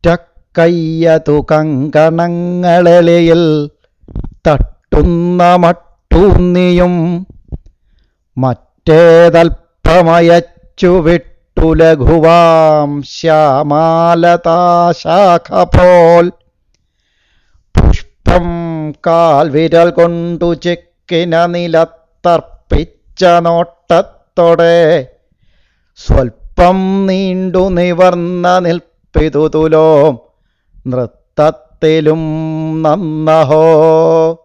ഒറ്റക്കയ്യതു കങ്കണങ്ങളെളിയിൽ തട്ടുന്ന മട്ടൂന്നിയും മറ്റേതൽപ്പമയച്ചു വിട്ടു ലഘുവാം ശ്യാമാലതാശാഖ പോൽ പുഷ്പം കാൽവിരൽ കൊണ്ടു ചെക്കിന നിലത്തർപ്പിച്ച നോട്ടത്തോടെ സ്വൽപ്പം നീണ്ടു നിവർന്ന നിൽപ്പിതുതുലോ നൃത്തത്തിലും നന്നഹോ